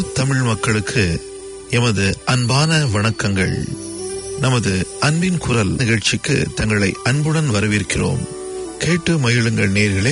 தமிழ் மக்களுக்கு எமது அன்பான வணக்கங்கள் நமது அன்பின் குரல் நிகழ்ச்சிக்கு தங்களை அன்புடன் வரவேற்கிறோம் கேட்டு மகிழுங்கள் நேர்களே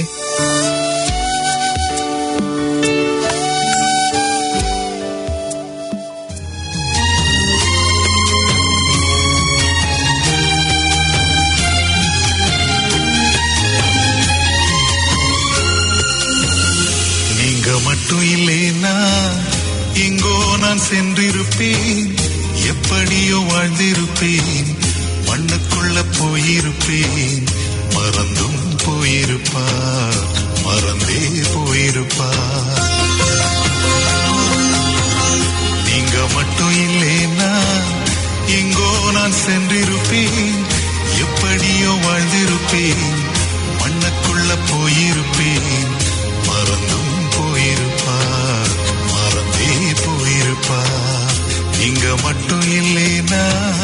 நீங்க மட்டும் இல்லைன்னா எங்கோ நான் சென்றிருப்பேன் எப்படியோ வாழ்ந்திருப்பேன் மண்ணுக்குள்ள போயிருப்பேன் மறந்தும் போயிருப்பார் மறந்தே போயிருப்பார் நீங்க மட்டும் இல்லைன்னா எங்கோ நான் சென்றிருப்பேன் எப்படியோ வாழ்ந்திருப்பேன் மண்ணுக்குள்ள போயிருப்பேன் மறந்தும் போயிருப்பார் மறந்தே போயிருப்பார் நீங்க மட்டும் இல்லைனா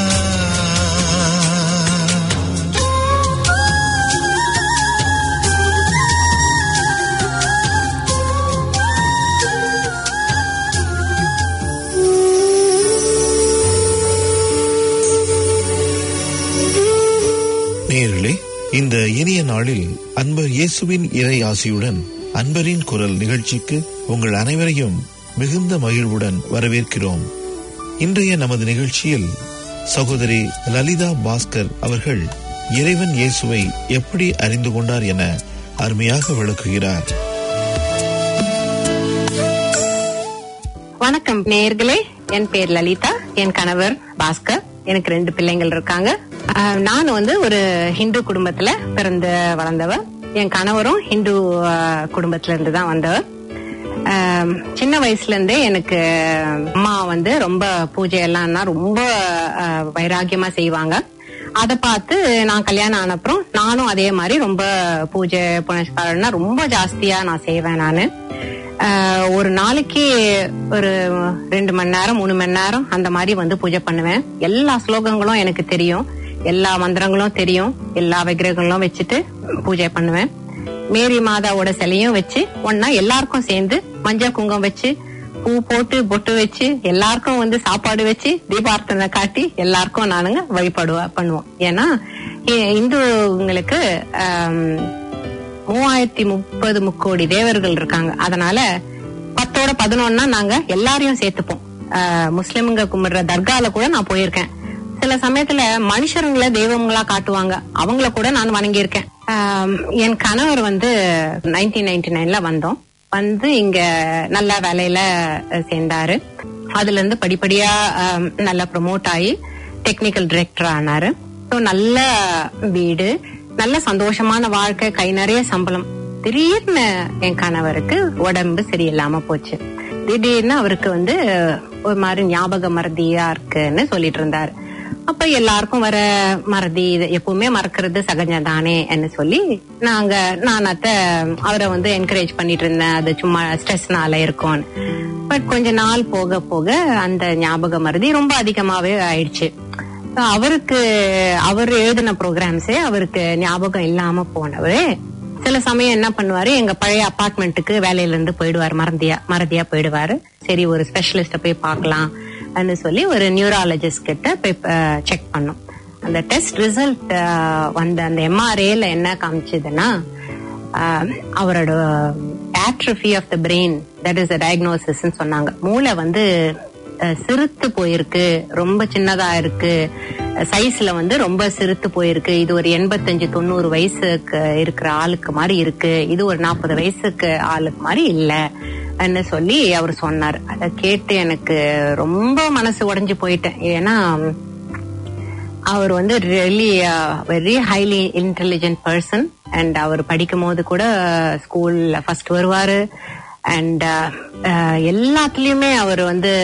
நேர்களே இந்த இனிய நாளில் அன்பர் இயேசுவின் இறை ஆசியுடன் அன்பரின் குரல் நிகழ்ச்சிக்கு உங்கள் அனைவரையும் மிகுந்த மகிழ்வுடன் வரவேற்கிறோம் இன்றைய நமது நிகழ்ச்சியில் சகோதரி லலிதா பாஸ்கர் அவர்கள் இறைவன் இயேசுவை எப்படி அறிந்து கொண்டார் என அருமையாக விளக்குகிறார் வணக்கம் நேயர்களே என் பேர் லலிதா என் கணவர் பாஸ்கர் எனக்கு ரெண்டு பிள்ளைங்கள் இருக்காங்க ஆஹ், நான் வந்து ஒரு ஹிந்து குடும்பத்துல பிறந்து வளர்ந்தவ என் கணவரும் ஹிந்து ஆஹ், குடும்பத்துல இருந்து தான் வந்தவர் ஆஹ், சின்ன வயசுல இருந்தே எனக்கு அம்மா வந்து ரொம்ப பூஜை எல்லாம்னா ரொம்ப ஆஹ், வைராகியமா செய்வாங்க அதை பார்த்து நான் கல்யாணம் ஆன அப்புறம் நானும் அதே மாதிரி ரொம்ப பூஜை புனஸ்காரம்னா ரொம்ப ஜாஸ்தியா நான் செய்வேன் நானு ஆஹ் ஒரு நாளைக்கு ஒரு ரெண்டு மணி நேரம் மூணு மணி நேரம் அந்த மாதிரி வந்து பூஜை பண்ணுவேன் எல்லா ஸ்லோகங்களும் எனக்கு தெரியும் எல்லா மந்திரங்களும் தெரியும் எல்லா விக்கிரகங்களும் வச்சுட்டு பூஜை பண்ணுவேன் மேரி மாதாவோட சிலையும் வச்சு ஒன்னா எல்லாருக்கும் சேர்ந்து மஞ்சள் குங்குமம் வச்சு பூ போட்டு பொட்டு வச்சு எல்லாருக்கும் வந்து சாப்பாடு வச்சு தீபார்த்தனை காட்டி எல்லாருக்கும் நானுங்க வழிபடுவ பண்ணுவோம் ஏன்னா இ- இந்துங்களுக்கு ஆம், மூவாயிரத்தி முப்பது முக்கோடி தேவர்கள் இருக்காங்க அதனால பத்தோட பதினொன்னா நாங்க எல்லாரையும் சேர்த்துப்போம் ஆஹ் முஸ்லிம்ங்க கும்பிடுற தர்கால கூட நான் போயிருக்கேன் சில சமயத்துல மனுஷருங்கள தெய்வங்களா காட்டுவாங்க அவங்கள கூட நான் வணங்கியிருக்கேன் ஆஹ் என் கணவர் வந்து நைன்டீன் நைன்டி நைன்ல வந்தோம் வந்து இங்க நல்ல வேலையில அஹ், சேர்ந்தாரு அதுல இருந்து படிப்படியா ஆஹ், நல்லா ப்ரமோட் ஆகி டெக்னிக்கல் டைரக்டர் ஆனாரு ஸோ நல்ல வீடு நல்ல சந்தோஷமான வாழ்க்கை கை நிறைய சம்பளம் திடீர்னு என் கணவருக்கு உடம்பு சரியில்லாம போச்சு திடீர்னு அவருக்கு வந்து ஒரு மாதிரி ஞாபக மறதியா இருக்குன்னு சொல்லிட்டு இருந்தாரு அப்ப எல்லாருக்கும் வர மறதி இது எப்பவுமே மறக்கிறது சகஜம் தானே சொல்லி நாங்க நான் அத்த அவரை வந்து என்கரேஜ் பண்ணிட்டு இருந்தேன் அது சும்மா ஸ்ட்ரெஸ்னால இருக்கும்னு பட் கொஞ்ச நாள் போக போக அந்த ஞாபக மறதி ரொம்ப அதிகமாவே ஆயிடுச்சு So, அவருக்கு அவர் எழுதின ப்ரோக்ராம்ஸே அவருக்கு ஞாபகம் இல்லாம போனவரு சில சமயம் என்ன பண்ணுவாரு எங்க பழைய அபார்ட்மெண்ட்டுக்கு வேலையில இருந்து போயிடுவாரு மறந்தியா மறதியா போயிடுவாரு சரி ஒரு ஸ்பெஷலிஸ்ட போய் பார்க்கலாம் ன்னு சொல்லி ஒரு நியூராலஜிஸ்ட் கிட்ட போய் செக் பண்ணோம் அந்த டெஸ்ட் ரிசல்ட் வந்த அந்த எம்ஆர்ஏல என்ன காமிச்சதுன்னா ஆஹ், அவரோட atrophy of the brain that is diagnosis சொன்னாங்க மூளை வந்து அஹ், சிறுத்து போயிருக்கு ரொம்ப சின்னதா இருக்கு சைஸ்ல வந்து ரொம்ப சிறுத்து போயிருக்கு இது ஒரு எண்பத்தஞ்சு தொண்ணூறு வயசுக்கு இருக்கிற ஆளுக்கு மாதிரி இருக்கு இது ஒரு நாற்பது வயசுக்கு ஆளுக்கு மாதிரி இல்ல ன்னு சொல்லி அவர் சொன்னார் அதை கேட்டு எனக்கு ரொம்ப மனசு உடைஞ்சு போயிட்டேன் ஏன்னா அவர் வந்து really very highly intelligent person and அவர் படிக்கும் போது கூட ஸ்கூல்ல ஃபர்ஸ்ட் வருவாரு அண்ட் எல்லாத்துலயுமே அவர் வந்து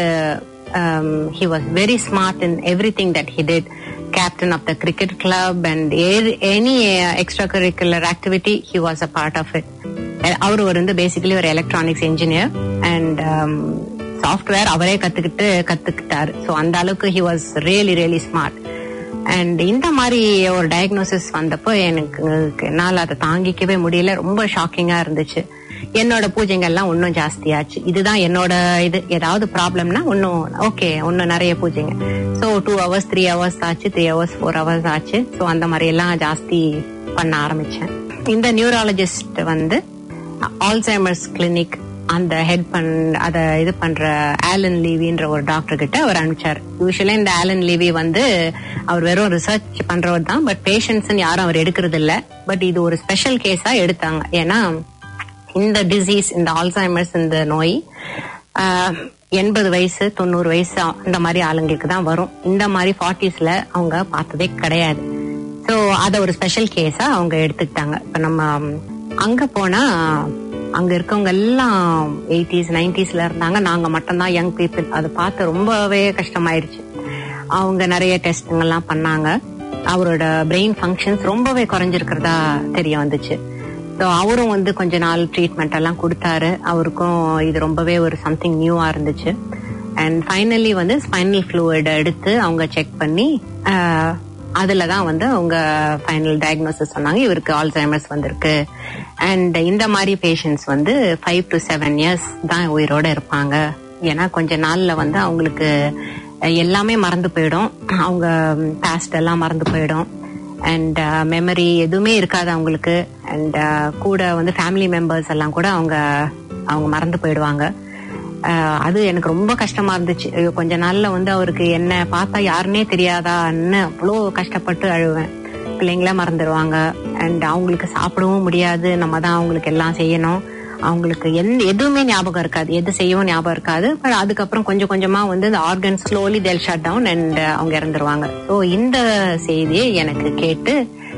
he was very smart in everything that he did captain of the cricket club and any extra curricular activity he was a part of it அவர் வந்து பேசிக்கலி ஒரு எலக்ட்ரானிக்ஸ் இன்ஜினியர் அண்ட் சாஃப்ட்வேர் அவரே கத்துக்கிட்டு கத்துக்கிட்டாரு so அந்த அளவுக்கு he was really really smart and இந்த மாதிரி ஒரு டயக்னோசிஸ் வந்தப்போ எனக்கு என்னால அதை தாங்கிக்கவே முடியல ரொம்ப ஷாக்கிங்கா இருந்துச்சு என்னோட பூஜைங்கள்லாம் இன்னும் ஜாஸ்தியாச்சு இதுதான் என்னோட இது ஏதாவது ப்ராப்ளம்னா இன்னும் ஓகே இன்னும் நிறைய பூஜைங்க so two hours three hours ஆச்சு த்ரீ ஹவர்ஸ் ஃபோர் ஹவர்ஸ் ஆச்சு ஸோ அந்த மாதிரி எல்லாம் ஜாஸ்தி பண்ண ஆரம்பிச்சேன் இந்த நியூராலஜிஸ்ட் வந்து ஆல்சைமர்ஸ் கிளினிக் அந்த ஹெட் பண் அத இது பண்ற ஆலன் லீவின்ற ஒரு டாக்டர் கிட்ட அவர் அனுப்பிச்சார் யூஸ்வலா இந்த ஆலன் லீவி வந்து அவர் வெறும் ரிசர்ச் பண்றவர் தான் பட் பேஷண்ட்ஸ் யாரும் அவர் எடுக்கிறது இல்ல பட் இது ஒரு ஸ்பெஷல் கேஸா எடுத்தாங்க ஏன்னா இந்த டிசீஸ் இந்த ஆல்சைமர்ஸ் இந்த நோய் ஆஹ், எண்பது வயசு தொண்ணூறு வயசு அந்த மாதிரி ஆளுங்களுக்கு தான் வரும் இந்த மாதிரி ஃபார்ட்டிஸ்ல அவங்க பார்த்ததே கிடையாது ஸோ அத ஒரு ஸ்பெஷல் கேஸா அவங்க எடுத்துக்கிட்டாங்க இப்ப நம்ம ம், அங்க போனா அங்க இருக்கவங்க எல்லாம் எயிட்டிஸ் நைன்டிஸ்ல இருந்தாங்க நாங்க மட்டும்தான் யங் பீப்புள் அதை பார்த்து ரொம்பவே கஷ்டமாயிருச்சு அவங்க நிறைய டெஸ்ட்டுங்கெல்லாம் பண்ணாங்க அவரோட பிரெயின் ஃபங்க்ஷன்ஸ் ரொம்பவே குறைஞ்சிருக்கிறதா தெரிய வந்துச்சு ஸோ அவரும் வந்து கொஞ்ச நாள் ட்ரீட்மெண்ட் எல்லாம் கொடுத்தாரு அவருக்கும் இது ரொம்பவே ஒரு சம்திங் நியூவா இருந்துச்சு அண்ட் ஃபைனலி வந்து ஸ்பைனல் ஃப்ளூயிட் எடுத்து அவங்க செக் பண்ணி ஆஹ், அதுல தான் வந்து அவங்க ஃபைனல் டயக்னோசிஸ் சொன்னாங்க இவருக்கு ஆல்சைமர்ஸ் வந்திருக்கு அண்ட் இந்த மாதிரி பேஷண்ட்ஸ் வந்து ஃபைவ் டு செவன் இயர்ஸ் தான் உயிரோட இருப்பாங்க ஏன்னா கொஞ்ச நாள்ல வந்து அவங்களுக்கு அஹ், எல்லாமே மறந்து போயிடும் அவங்க பாஸ்ட் எல்லாம் மறந்து போயிடும் அண்ட் மெமரி எதுவுமே இருக்காது அவங்களுக்கு அண்ட் கூட வந்து ஃபேமிலி மெம்பர்ஸ் எல்லாம் கூட அவங்க அவங்க மறந்து போயிடுவாங்க அஹ் அது எனக்கு ரொம்ப கஷ்டமா இருந்துச்சு ஐயோ, கொஞ்ச நாள்ல வந்து அவருக்கு என்ன பார்த்தா யாருன்னே தெரியாதான்னு அவ்வளோ கஷ்டப்பட்டு அழுவேன் பிள்ளைங்கள மறந்துடுவாங்க அண்ட் அவங்களுக்கு சாப்பிடவும் முடியாது நம்ம தான் அவங்களுக்கு எல்லாம் செய்யணும் அவங்களுக்கு எந்த எதுவுமே ஞாபகம் இருக்காது எது செய்யவும் ஞாபகம் இருக்காது பட் அதுக்கப்புறம் கொஞ்சம் கொஞ்சமா வந்து இந்த organ slowly they'll shut down and அவங்க இறந்துருவாங்க ஸோ இந்த செய்தியை எனக்கு கேட்டு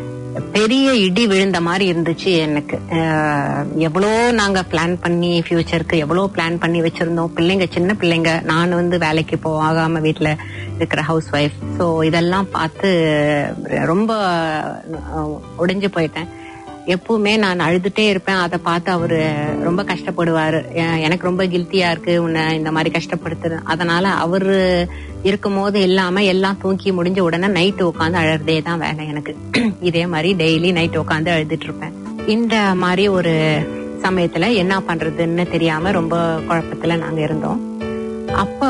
பெரிய இடி விழுந்த மாதிரி இருந்துச்சு எனக்கு அஹ் எவ்வளோ நாங்க பிளான் பண்ணி ஃபியூச்சருக்கு எவ்வளோ பிளான் பண்ணி வச்சிருந்தோம் பிள்ளைங்க சின்ன பிள்ளைங்க நான் வந்து வேலைக்கு போகாம வீட்ல இருக்கிற ஹவுஸ் ஒய்ஃப் ஸோ இதெல்லாம் பார்த்து ரொம்ப அஹ், உடைஞ்சு போயிட்டேன் எப்பவுமே நான் அழுதுட்டே இருப்பேன் அதை பார்த்து அவரு ரொம்ப கஷ்டப்படுவாரு எ- எனக்கு ரொம்ப கில்ட்டியா இருக்கு உன்னை இந்த மாதிரி கஷ்டப்படுத்துறது அதனால அவரு இருக்கும் போது இல்லாம எல்லாம் தூக்கி முடிஞ்ச உடனே நைட்டு உட்காந்து அழறதே தான் வேலை எனக்கு இதே மாதிரி டெய்லி நைட் உட்காந்து அழுதுட்டு இருப்பேன் இந்த மாதிரி ஒரு சமயத்துல என்ன பண்றதுன்னு தெரியாம ரொம்ப குழப்பத்துல நாங்க இருந்தோம் அப்ப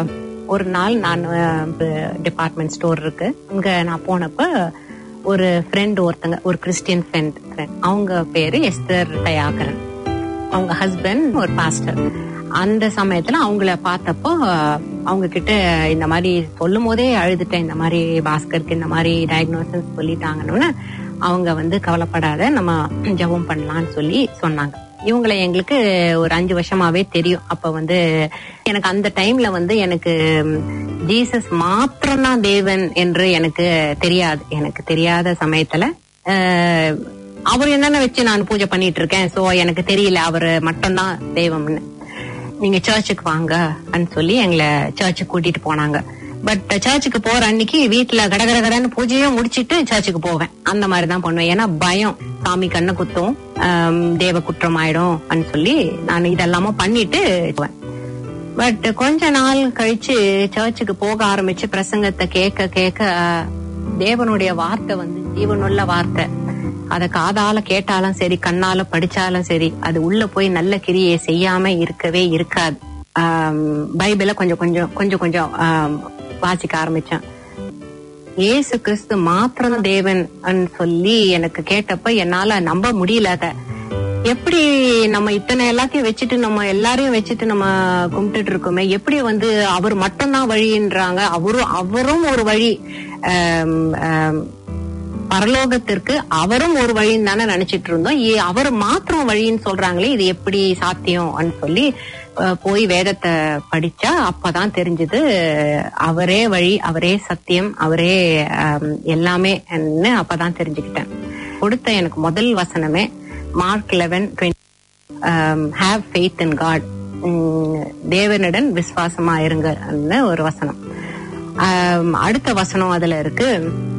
ஒரு நாள் நான் டிபார்ட்மெண்ட் ஸ்டோர் இருக்கு அங்க நான் போனப்ப ஒரு ஃப்ரெண்ட் ஒருத்தங்க ஒரு கிறிஸ்டியன் ஃப்ரெண்ட் அவங்க பேரு எஸ்தர் தயாகரன் அவங்க ஹஸ்பண்ட் ஒரு பாஸ்டர் அந்த சமயத்துல அவங்கள பார்த்தப்போ அவங்க கிட்ட இந்த மாதிரி சொல்லும் போதே அழுதுட்டேன் இந்த மாதிரி பாஸ்கருக்கு இந்த மாதிரி டயக்னோசிஸ் சொல்லிட்டாங்கன்னு அவங்க வந்து கவலைப்படாத நம்ம ஜெபம் பண்ணலாம்னு சொல்லி சொன்னாங்க இவங்களை எங்களுக்கு ஒரு அஞ்சு வருஷமாவே தெரியும் அப்ப வந்து எனக்கு அந்த டைம்ல வந்து எனக்கு ஜீசஸ் மாத்திரம்தான் தேவன் என்று எனக்கு தெரியாது எனக்கு தெரியாத சமயத்துல அஹ், அவர் என்னென்ன வச்சு நான் பூஜை பண்ணிட்டு இருக்கேன் சோ எனக்கு தெரியல அவரு மட்டும்தான் தெய்வம்னு நீங்க சர்ச்சுக்கு வாங்க அப்படின்னு சொல்லி எங்களை சர்ச்சுக்கு கூட்டிட்டு போனாங்க பட் சர்ச்சுக்கு போற அன்னைக்கு வீட்டுல கடகட கடன்னு பூஜையும் முடிச்சிட்டு சர்ச்சுக்கு போவேன் அந்த மாதிரி தான் பண்ணுவேன் ஏன்னா பயம் சாமி கண்ணை குத்தும் ஆம், தேவ குற்றம் ஆயிடும் அப்படின்னு சொல்லி நான் இதெல்லாமும் பண்ணிட்டு போவேன் பட் கொஞ்ச நாள் கழிச்சு சர்ச்சுக்கு போக ஆரம்பிச்சு பிரசங்கத்தை கேட்க கேட்க தேவனுடைய வார்த்தை வந்து ஜீவனுள்ள வார்த்தை அத காதால கேட்டாலும் சரி கண்ணால படிச்சாலும் சரி அது உள்ள போய் நல்ல கிரியை செய்யாம இருக்கவே இருக்காது ஆம், பைபிள கொஞ்சம் கொஞ்சம் கொஞ்சம் கொஞ்சம் ஆம், வாசிக்க ஆரம்பிச்சேன் ஏசு கிறிஸ்து மாத்திரம் தேவன் சொல்லி எனக்கு கேட்டப்ப என்னால நம்ப முடியல அத எப்படி நம்ம இத்தனை எல்லாத்தையும் வச்சுட்டு நம்ம எல்லாரையும் வச்சுட்டு நம்ம கும்பிட்டுட்டு இருக்கோமே எப்படி வந்து அவர் மட்டும்தான் வழின்றாங்க அவரும் அவரும் ஒரு வழி ஆம், ஆம், பரலோகத்திற்கு அவரும் ஒரு வழின்னு தானே நினைச்சிட்டு இருந்தோம் ஏ, அவர் மாத்திரம் வழின்னு சொல்றாங்களே இது எப்படி சாத்தியம் சொல்லி அஹ், போய் வேதத்தை படிச்சா அப்பதான் தெரிஞ்சது அவரே வழி அவரே சத்தியம் அவரே ஆம், எல்லாமே அப்பதான் தெரிஞ்சுக்கிட்டேன் கொடுத்த எனக்கு முதல் வசனமே Mark eleven have faith in God தேவனுடன் விசுவாசமா இருங்கன்னு ஒரு வசனம் ஆம், அடுத்த வசனம் அதுல இருக்கு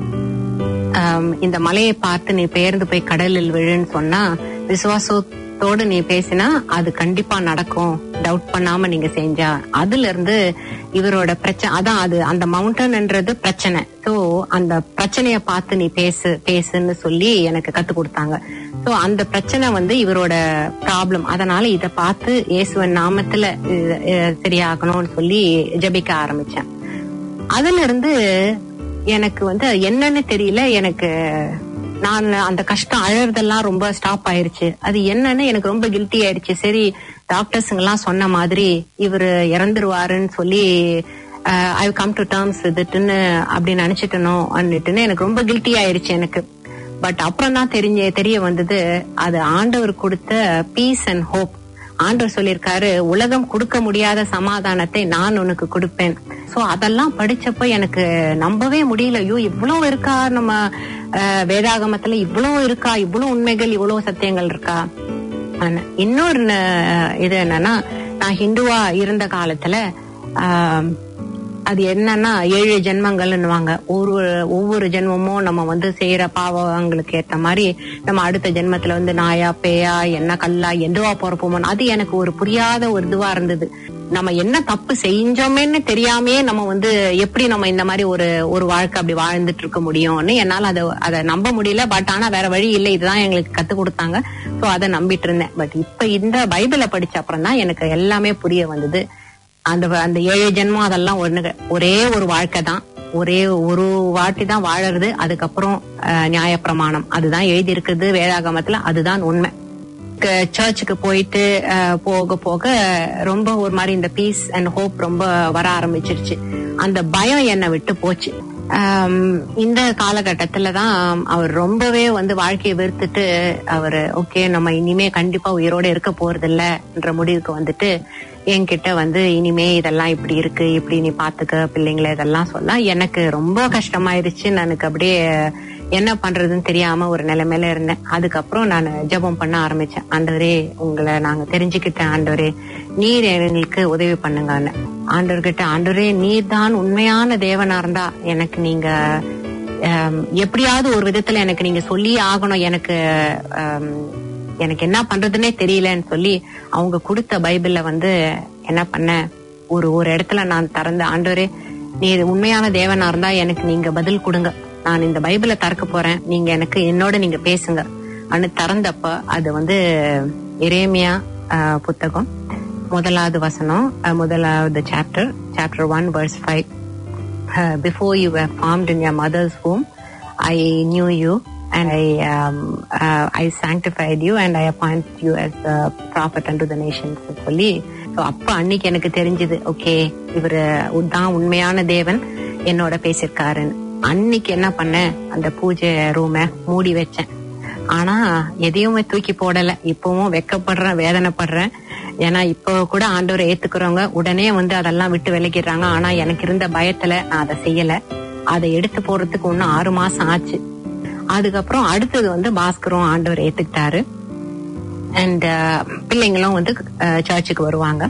ஆம், இந்த மலையை பார்த்து நீ பெயர்ந்து போய் கடலில் விழுன்னு சொன்னா விசுவாசத்தோடு நீ பேசினா அது கண்டிப்பா நடக்கும் டவுட் பண்ணாம நீங்க செஞ்சா அதுல இருந்து இவரோட பிரச்சனை அதான் அது அந்த மவுண்டன்ன்றது பிரச்சனை சோ அந்த பிரச்சனைய பார்த்து நீ பேசு பேசுன்னு சொல்லி எனக்கு கத்து கொடுத்தாங்க சோ சோ அந்த பிரச்சனை வந்து இவரோட ப்ராப்ளம் அதனால இத பார்த்து இயேசுவன் நாமத்துல இது, அஹ், சரியாகணும்னு சொல்லி ஜெபிக்க ஆரம்பிச்சேன் அதுல இருந்து எனக்கு வந்து அது என்னன்னு தெரியல எனக்கு நான் அந்த கஷ்டம் அழறதெல்லாம் ரொம்ப ஸ்டாப் ஆயிருச்சு அது என்னன்னு எனக்கு ரொம்ப கில்ட்டி ஆயிருச்சு சரி டாக்டர்ஸுங்க எல்லாம் சொன்ன மாதிரி இவரு இறந்துருவாருன்னு சொல்லி ஐ கம் டு டேர்ம்ஸ் வித்ட்டுன்னு அப்படி நினைச்சிட்டனோ அன்னுட்டுன்னு எனக்கு ரொம்ப கில்ட்டி ஆயிருச்சு எனக்கு பட் அப்புறம் தான் தெரிஞ்ச தெரிய வந்தது அது ஆண்டவர் கொடுத்த பீஸ் அண்ட் ஹோப் ஆண்டவர் சொல்லியிருக்காரு உலகம் கொடுக்க முடியாத சமாதானத்தை நான் உனக்கு கொடுப்பேன் சோ அதெல்லாம் படிச்சப்ப எனக்கு நம்பவே முடியல ஐயோ இவ்வளவு இருக்கா நம்ம அஹ், வேதாகமத்துல இவ்வளவு இருக்கா இவ்வளவு உண்மைகள் இவ்வளவு சத்தியங்கள் இருக்கா ஆனா, இன்னொரு ந- இது என்னன்னா நான் ஹிந்துவா இருந்த காலத்துல ஆம், அது என்னன்னா ஏழு ஜென்மங்கள்னுவாங்க ஒரு ஒவ்வொரு ஜென்மமும் நம்ம வந்து செய்யற பாவங்களுக்கு ஏத்த மாதிரி நம்ம அடுத்த ஜென்மத்துல வந்து நாயா பேயா என்ன கல்லா எதுவா பிறப்போமோ அது எனக்கு ஒரு புரியாத ஒரு இதுவா இருந்தது நம்ம என்ன தப்பு செஞ்சோமேன்னு தெரியாமையே நம்ம வந்து எப்படி நம்ம இந்த மாதிரி ஒரு ஒரு வாழ்க்கை அப்படி வாழ்ந்துட்டு இருக்க முடியும்னு என்னால அதை அதை நம்ப முடியல பட் ஆனா வேற வழி இல்லை இதுதான் எங்களுக்கு கத்து கொடுத்தாங்க சோ அதை நம்பிட்டு இருந்தேன் பட் இப்ப இந்த பைபிளை படிச்ச அப்புறம் தான் எனக்கு எல்லாமே புரிய வந்தது அந்த அந்த ஏழு ஜென்மம் அதெல்லாம் ஒண்ணு கிடை- ஒரே ஒரு வாழ்க்கை தான் ஒரே ஒரு வாட்டி தான் வாழறது அதுக்கப்புறம் அஹ், நியாயப்பிரமாணம் அதுதான் எழுதி இருக்குது வேதாகமத்துல அதுதான் உண்மை சர்ச்சுக்கு போயிட்டு அஹ், போக போக ரொம்ப ஒரு மாதிரி இந்த பீஸ் அண்ட் ஹோப் ரொம்ப வர ஆரம்பிச்சிருச்சு அந்த பயம் என்னை விட்டு போச்சு ஆம், இந்த காலகட்டத்துல தான் அவர் ரொம்பவே வந்து வாழ்க்கையை வெறுத்துட்டு அவர் ஓகே நம்ம இனிமே கண்டிப்பா உயிரோட இருக்க போறதில்லன்ற முடிவுக்கு வந்துட்டு என்கிட்ட வந்து இனிமே இதெல்லாம் இப்படி இருக்கு இப்படி நீ பாத்துக்க பிள்ளைங்களை இதெல்லாம் சொல்ல எனக்கு ரொம்ப கஷ்டமாயிருச்சு எனக்கு அப்படியே என்ன பண்றதுன்னு தெரியாம ஒரு நிலைமையில இருந்தேன் அதுக்கப்புறம் நான் ஜெபம் பண்ண ஆரம்பிச்சேன் ஆண்டவரே உங்களை நாங்க தெரிஞ்சுக்கிட்டேன் ஆண்டவரே நீர் எங்களுக்கு உதவி பண்ணுங்கன்னு ஆண்டவர்கிட்ட ஆண்டவரே நீர் தான் உண்மையான தேவனா இருந்தா எனக்கு நீங்க ஆம், எப்படியாவது ஒரு விதத்துல எனக்கு நீங்க சொல்லி ஆகணும் எனக்கு ஆம், எனக்கு என்ன பண்றதுன்னே தெரியலன்னு சொல்லி அவங்க கொடுத்த பைபிள்ல வந்து என்ன பண்ண ஒரு ஒரு இடத்துல நான் திறந்த ஆண்டவரே நீர் உண்மையான தேவனா இருந்தா எனக்கு நீங்க பதில் கொடுங்க நான் இந்த பைபிளை திறக்க போறேன் நீங்க எனக்கு என்னோட நீங்க பேசுங்க அனு திறந்தப்ப அது வந்து எரேமியா ஆஹ், புத்தகம் முதலாவது வசனம் ஆஹ், முதலாவது chapter chapter one verse five uh, before you were formed in your mother's womb, I knew you and I um, uh, I sanctified you and I appointed you as a prophet unto the nations ன்னு சொல்லி so அப்ப அன்னைக்கு எனக்கு தெரிஞ்சது okay இவரு தான் உண்மையான தேவன் என்னோட பேசியிருக்காருன்னு அன்னைக்கு என்ன பண்ணேன் அந்த பூஜை ரூமை மூடி வச்சேன் ஆனா எதையுமே தூக்கி போடல இப்பவும் வெக்கப்படுறேன் வேதனைப்படுறேன் ஏன்னா இப்போ கூட ஆண்டவரை ஏத்துக்கிறவங்க உடனே வந்து அதெல்லாம் விட்டு விலகிடுறாங்க ஆனா எனக்கு இருந்த பயத்துல நான் அதை செய்யல அதை எடுத்து போறதுக்கு இன்னும் ஆறு மாசம் ஆச்சு அதுக்கப்புறம் அடுத்தது வந்து பாஸ்கரும் ஆண்டவர் ஏத்துக்கிட்டாரு அண்ட் பிள்ளைங்களும் வந்து சர்ச்சுக்கு வருவாங்க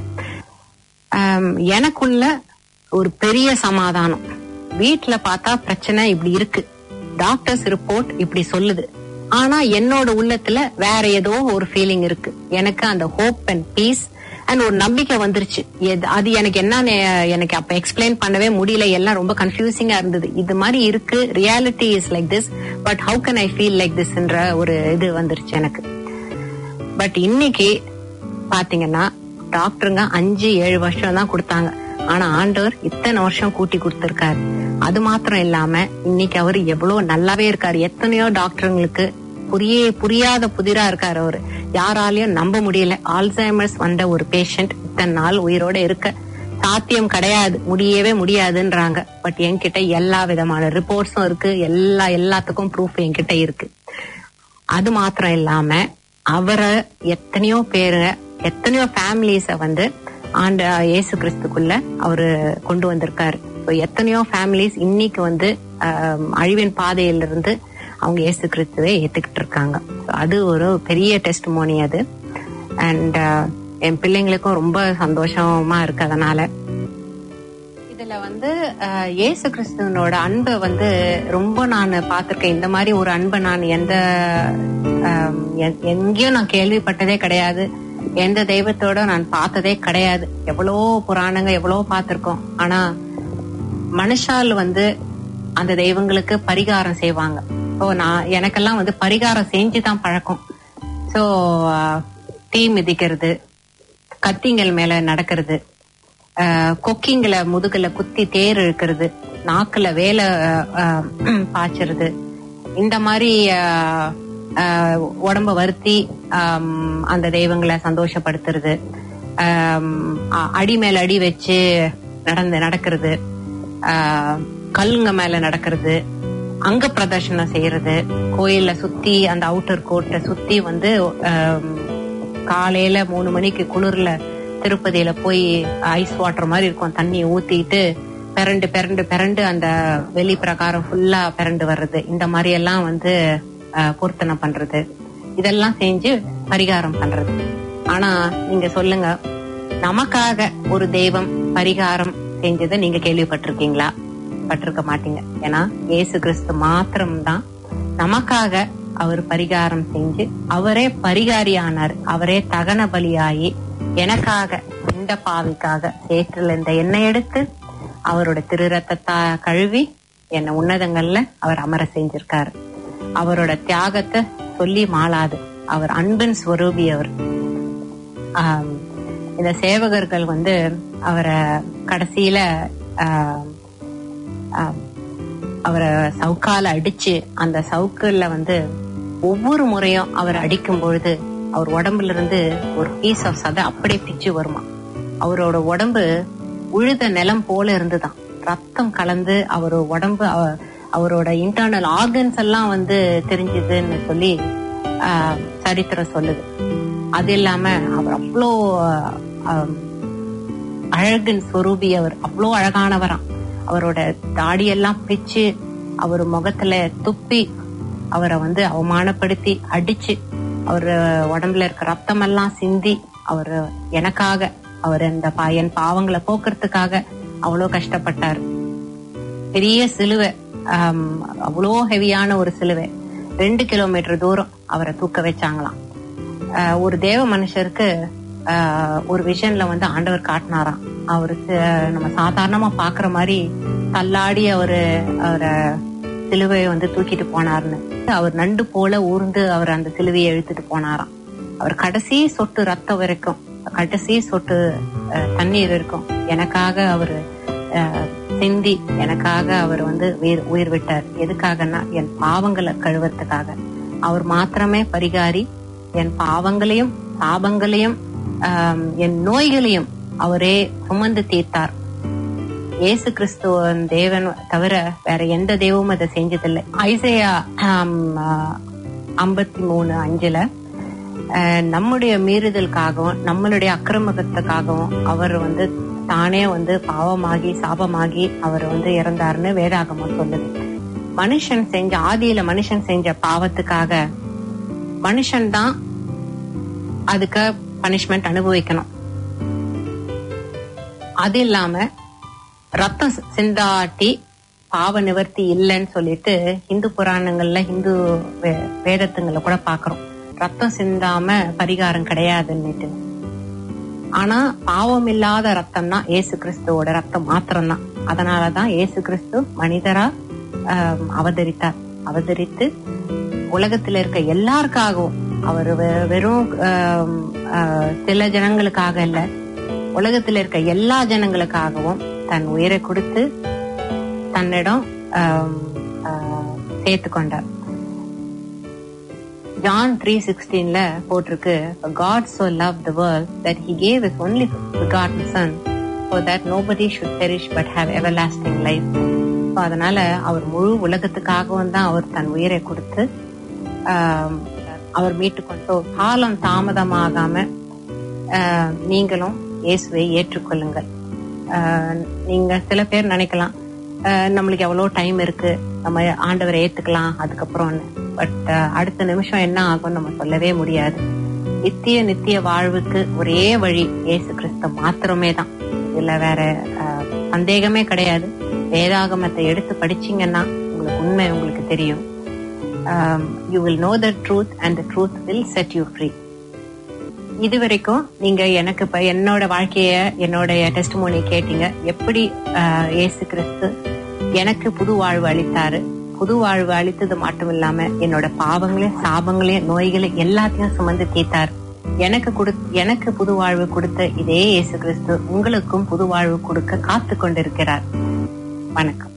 ஆம், எனக்குள்ள ஒரு பெரிய சமாதானம் வீட்ல பார்த்தா பிரச்சனை இப்படி இருக்கு டாக்டர்ஸ் ரிப்போர்ட் இப்படி சொல்லுது ஆனா என்னோட உள்ளத்துல வேற ஏதோ ஒரு ஃபீலிங் இருக்கு எனக்கு அந்த ஹோப் அண்ட் பீஸ் அண்ட் ஒரு நம்பிக்கை வந்துருச்சு எது- அது எனக்கு என்னன்னு எனக்கு அப்ப எக்ஸ்பிளைன் பண்ணவே முடியல எல்லாம் ரொம்ப கன்ஃபியூசிங்கா இருந்தது இது மாதிரி இருக்கு reality is like this but how can I feel like திஸ்ன்ற ஒரு இது வந்துருச்சு எனக்கு பட் இன்னைக்கு பாத்தீங்கன்னா டாக்டருங்க அஞ்சு ஏழு வருஷம் தான் கொடுத்தாங்க ஆனா ஆண்டவர் இத்தனை வருஷம் கூட்டி கொடுத்திருக்காரு அது மாத்திரம் இல்லாம இன்னைக்கு அவர் எவ்வளவு நல்லாவே இருக்காரு எத்தனையோ டாக்டருங்களுக்கு புரிய புரியாத புதிரா இருக்காரு அவரு யாராலையும் நம்ப முடியல ஆல்சைமர்ஸ் வந்த ஒரு பேஷண்ட் இத்தனை நாள் உயிரோட இருக்க சாத்தியம் கிடையாது முடியவே முடியாதுன்றாங்க பட் என்கிட்ட எல்லா விதமான ரிப்போர்ட்ஸும் இருக்கு எல்லா எல்லாத்துக்கும் ப்ரூஃப் என்கிட்ட இருக்கு அது மாத்திரம் இல்லாம அவரை எத்தனையோ பேரு எத்தனையோ ஃபேமிலிஸ வந்து ஆண்ட இயேசு கிறிஸ்துக்குள்ள அவரு கொண்டு வந்திருக்காரு So, எத்தனையோ ஃபேமிலிஸ் இன்னைக்கு வந்து ஆம், அழிவின் பாதையில இருந்து அவங்க இயேசு கிறிஸ்துவை ஏத்துக்கிட்டு இருக்காங்க So, அது ஒரு பெரிய டெஸ்ட் மோனி அது அண்ட் என் பிள்ளைங்களுக்கும் ரொம்ப சந்தோஷமா இருக்கு அதனால இதுல வந்து அஹ், இயேசு கிறிஸ்துவனோட அன்பை வந்து ரொம்ப நான் பார்த்திருக்கேன் இந்த மாதிரி ஒரு அன்பை நான் எந்த ஆம், எ- எங்கேயும் நான் கேள்விப்பட்டதே கிடையாது எந்த தெய்வத்தோட நான் பார்த்ததே கிடையாது எவ்வளோ புராணங்க எவ்வளோ பார்த்திருக்கோம் ஆனா மனுஷால் வந்து அந்த தெய்வங்களுக்கு பரிகாரம் செய்வாங்க ஸோ நான் எனக்கெல்லாம் வந்து பரிகாரம் செஞ்சு தான் பழக்கம் சோ தீ மிதிக்கிறது கத்திங்கள் மேல நடக்கிறது ஆஹ், கொக்கிங்கள முதுகுல குத்தி தேர் இழுக்கிறது நாக்குல வேலை ஆஹ், ஆஹ், பாய்ச்சறது இந்த மாதிரி ஆஹ், ஆஹ், உடம்ப வருத்தி ஆம், அந்த தெய்வங்களை சந்தோஷப்படுத்துறது ஆம், அ- அடி மேல அடி வச்சு நடந்து நடக்கிறது ஆஹ், கல்லுங்க மேல நடக்கிறது அங்க பிரதர்ஷனம் செய்யறது கோயில்ல சுத்தி அந்த அவுட்டர் கோட்டை சுத்தி வந்து ஆம், காலையில மூணு மணிக்கு குளிர்ல திருப்பதியில போய் ஐஸ் வாட்டர் மாதிரி இருக்கும் தண்ணி ஊத்திட்டு பிறண்டு பிறண்டு பிறண்டு அந்த வெளி பிரகாரம் ஃபுல்லா பிறண்டு வர்றது இந்த மாதிரி எல்லாம் வந்து அஹ், பொருத்தனை பண்றது இதெல்லாம் செஞ்சு பரிகாரம் பண்றது ஆனா நீங்க சொல்லுங்க நமக்காக ஒரு தெய்வம் பரிகாரம் செஞ்சதை நீங்க கேள்விப்பட்டிருக்கீங்களா பட்டிருக்க மாட்டீங்க ஏன்னா இயேசு கிறிஸ்து மாத்திரம்தான் நமக்காக அவர் பரிகாரம் செஞ்சு அவரே பரிகாரியானார் அவரே தகன பலியாகி எனக்காக இந்த பாவிக்காக சேற்றில் இந்த எண்ணெய் எடுத்து அவரோட திரு ரத்தத்தை கழுவி என்னை உன்னதங்கள்ல அவர் அமர செஞ்சிருக்காரு அவரோட தியாகத்தை சொல்லி மாளாது அவர் அன்பின் ஸ்வரூபி அவர் ஆம், இந்த சேவகர்கள் வந்து அவரை கடைசியில ஆம், ஆம், அவரை சவுக்கால அடிச்சு அந்த சவுக்குல வந்து ஒவ்வொரு முறையும் அவர் அடிக்கும் பொழுது அவர் உடம்புல இருந்து ஒரு பீஸ் ஆஃப் சதை அப்படியே பிச்சு வருமா அவரோட உடம்பு உழுத நிலம் போல இருந்துதான் ரத்தம் கலந்து அவர் உடம்பு அவ- அவரோட இன்டர்னல் ஆர்கன்ஸ் எல்லாம் வந்து தெரிஞ்சுதுன்னு சொல்லி ஆஹ், சரித்திரம் சொல்லுது அது இல்லாம அவர் அவ்வளோ ஆஹ், அழகின் சொரூபி அவர் அவ்வளோ அழகானவராம் அவரோட தாடியெல்லாம் பிச்சு அவர் முகத்துல துப்பி அவரை வந்து அவமானப்படுத்தி அடிச்சு அவர் உடம்புல இருக்க ரத்தம் எல்லாம் சிந்தி அவர் எனக்காக அவர் அந்த பா- என் பாவங்களை போக்குறதுக்காக அவ்வளோ கஷ்டப்பட்டார் பெரிய சிலுவை ஆம், அவ்வளோ ஹெவியான ஒரு சிலுவை ரெண்டு கிலோமீட்டர் தூரம் அவரை தூக்க வச்சாங்களாம் ஆஹ், ஒரு தேவ மனுஷருக்கு ஆஹ், ஒரு விஷன்ல வந்து ஆண்டவர் காட்டினாராம் அவருக்கு நம்ம சாதாரணமா பாக்குற மாதிரி தள்ளாடி அவரு அவரை சிலுவையை வந்து தூக்கிட்டு போனார்னு அவர் நண்டு போல ஊர்ந்து அவர் அந்த சிலுவையை இழுத்துட்டு போனாராம் அவர் கடைசி சொட்டு ரத்தம் வரைக்கும் கடைசி சொட்டு அஹ், தண்ணீர் வரைக்கும் எனக்காக அவர் சிந்தி எனக்காக அவர் வந்து உயிர் உயிர் விட்டார் எதுக்காகன்னா என் பாவங்களை கழுவறதுக்காக அவர் மாத்திரமே பரிகாரி என் பாவங்களையும் சாபங்களையும் ஆம், என் நோய்களையும் அவரே சுமந்து தீர்த்தார் இயேசு கிறிஸ்துவன் தேவன் தவிர வேற எந்த தெய்வமும் அதை செஞ்சதில்லை ஐசையா ஐம்பத்தி மூணு அஞ்சுல அஹ், நம்முடைய மீறுதலுக்காகவும் நம்மளுடைய அக்கிரமத்துக்காகவும் அவர் வந்து தானே வந்து பாவமாகி சாபமாகி அவர் வந்து இறந்தாருன்னு வேதாகமம் சொல்லுது மனுஷன் செஞ்ச ஆதியில மனுஷன் செஞ்ச பாவத்துக்காக மனுஷன் தான் அதுக்கு பனிஷ்மெண்ட் அனுபவிக்கணும் அது இல்லாம ரத்தம் சிந்தாட்டி பாவ நிவர்த்தி இல்லைன்னு சொல்லிட்டு இந்து புராணங்கள்ல இந்து வே- வேதத்துங்களை கூட பாக்குறோம் ரத்தம் சிந்தாம பரிகாரம் கிடையாதுன்னுட்டு ஆனா பாவம் இல்லாத ரத்தம் தான் ஏசு கிறிஸ்துவோட ரத்தம் மாத்திரம்தான் அதனாலதான் ஏசு கிறிஸ்து மனிதரா ஆம், அவதரித்தார் அவதரித்து உலகத்துல இருக்க எல்லாருக்காகவும் அவர் வெ- வெறும் ஆம், ஆ, சில ஜனங்களுக்காக இல்ல உலகத்துல இருக்க எல்லா ஜனங்களுக்காகவும் தன் உயிரை கொடுத்து தன்னிடம் ஆம், ஆ, சேர்த்து கொண்டார் ஜான் த்ரீ சிக்ஸ்டீன்ல போட்டிருக்கு God so loved the world that he gave his only begotten son so that nobody should perish but have everlasting life So அதனால அவர் முழு உலகத்துக்காகவும் தான் அவர் தன் உயிரை கொடுத்து ஆம், அவர் மீட்டு கொண்டு காலம் தாமதமாகாம ஆஹ், நீங்களும் இயேசுவை ஏற்றுக்கொள்ளுங்கள் ஆஹ், நீங்க சில பேர் நினைக்கலாம் ஆஹ், நம்மளுக்கு எவ்வளவு டைம் இருக்கு நம்ம ஆண்டவரை ஏத்துக்கலாம் அதுக்கப்புறம்னு பட் அடுத்த நிமிஷம் என்ன ஆகும் நம்ம சொல்லவே முடியாது நித்திய நித்திய வாழ்வுக்கு ஒரே வழி இயேசு கிறிஸ்து மாத்திரமே தான் இதுல வேற ஆஹ், சந்தேகமே கிடையாது வேதாகமத்தை எடுத்து படிச்சீங்கன்னா உங்களுக்கு உண்மை உங்களுக்கு தெரியும் you will know the truth and the truth will set you free இது வரைக்கும் நீங்க எனக்கு இப்ப என்னோட வாழ்க்கைய என்னோட டெஸ்ட் கேட்டீங்க எப்படி ஆஹ், இயேசு கிறிஸ்து எனக்கு புது வாழ்வு அளித்தாரு புது வாழ்வு அளித்தது மட்டும் இல்லாம என்னோட பாவங்களையும் சாபங்களையும் நோய்களையும் எல்லாத்தையும் சுமந்து தீர்த்தார் எனக்கு கொடு எனக்கு புது வாழ்வு கொடுத்த இதே இயேசு கிறிஸ்து உங்களுக்கும் புது வாழ்வு கொடுக்க காத்து கொண்டிருக்கிறார் வணக்கம்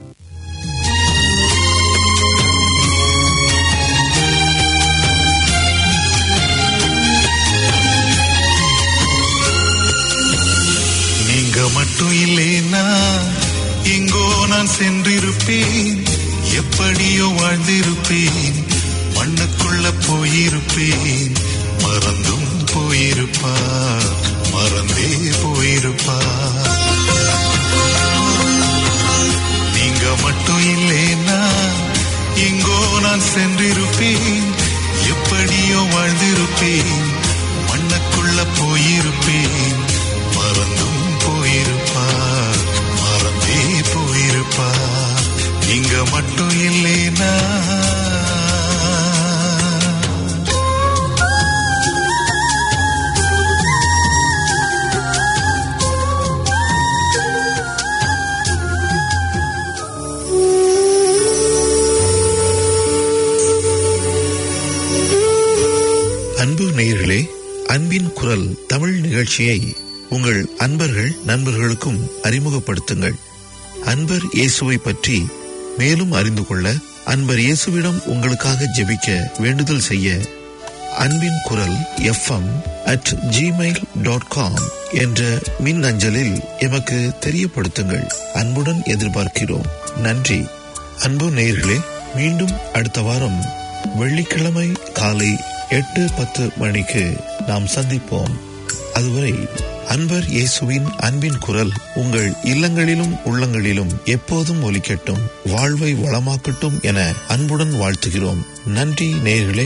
நீங்க மட்டும் இல்லைன்னா எங்கோ நான் சென்றிருப்பேன் எப்படியோ வாழ்ந்திருப்பேன் மண்ணுக்குள்ள போயிருப்பேன் மறந்தும் போயிருப்பா மறந்தே போயிருப்பா நீங்க மட்டும் இல்லைன்னா எங்கோ நான் சென்றிருப்பேன் எப்படியோ வாழ்ந்திருப்பேன் மண்ணுக்குள்ள போயிருப்பேன் மறந்தும் போயிருப்பா மறந்தே போயிருப்பா நீங்க மட்டும் இல்லைனா அன்பு நேயர்களே அன்பின் குரல் தமிழ் நிகழ்ச்சியை உங்கள் அன்பர்கள் நண்பர்களுக்கும் அறிமுகப்படுத்துங்கள் அன்பர் இயேசுவை பற்றி மேலும் அறிந்து கொள்ள அன்பர் இயேசுவிடம் உங்களுக்காக ஜெபிக்க வேண்டுதல் செய்ய அன்பின் குரல் FM at Gmail dot com என்ற மின் அஞ்சலில் எமக்கு தெரியப்படுத்துங்கள் அன்புடன் எதிர்பார்க்கிறோம் நன்றி அன்பு நேயர்களே மீண்டும் அடுத்த வாரம் வெள்ளிக்கிழமை காலை எட்டு பத்து மணிக்கு நாம் சந்திப்போம் அதுவரை அன்பர் இயேசுவின் அன்பின் குரல் உங்கள் இல்லங்களிலும் உள்ளங்களிலும் எப்போதும் ஒலிக்கட்டும் வாழ்வை வளமாக்கட்டும் என அன்புடன் வாழ்த்துகிறோம் நன்றி நேயர்களே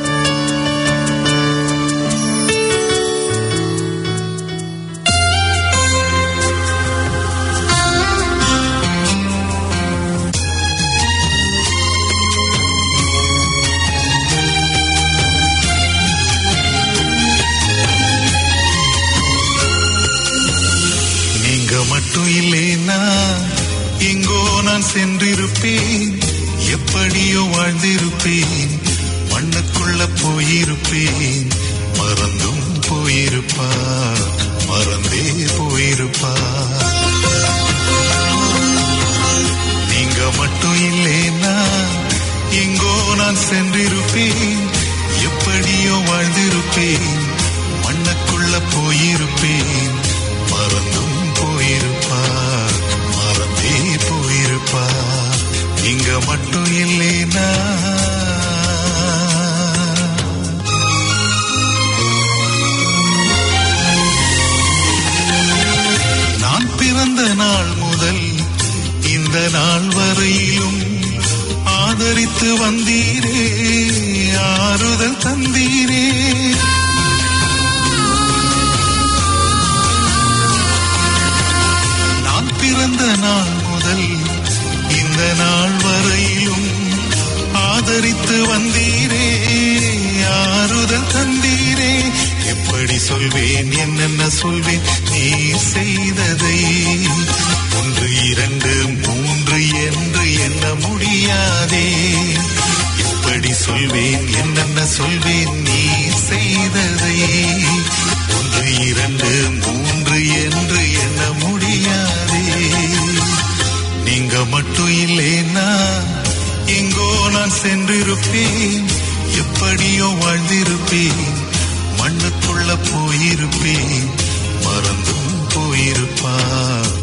நீங்க மட்டும் இல்லைன்னா எங்கோ நான் சென்றிருப்பேன் எப்படியோ வாழ்ந்திருப்பேன் மண்ணுக்குள்ள போயிருப்பேன் மறந்தும் போயிருப்பா மறந்தே போயிருப்பா நீங்க மட்டும் இல்லைன்னா எங்கோ நான் சென்றிருப்பேன் எப்படியோ வாழ்ந்திருப்பேன் மண்ணுக்குள்ள போயிருப்பேன் மறந்தும் போயிருப்பா மறந்தே போயிருப்பா நீங்க மட்டும் இல்லைனா நான் பிறந்த நாள் முதல் இந்த நாள் வரையிலும் ஆதரித்து வந்தீரே ஆறுதல் தந்தீரே நான் பிறந்த நாள் முதல் இந்த நாள் வரையிலும் ஆதரித்து வந்தீரே ஆறுதல் தந்தீரே எப்படி சொல்வேன் என்னென்ன சொல்வேன் நீ செய்ததை ஒன்று இரண்டு மூன்று என்று எண்ண முடியாதே எப்படி சொல்வேன் என்னென்ன சொல்வேன் நீ செய்ததை ஒன்று இரண்டு மூன்று என்று எண்ண முடியாதே நீங்க மட்டும் இல்லைன்னா எங்கோ நான் சென்றிருப்பேன் எப்படியோ வாழ்ந்திருப்பேன் மண்ணுக்குள்ள போயிருப்பேன் மறந்தும் போயிருப்பா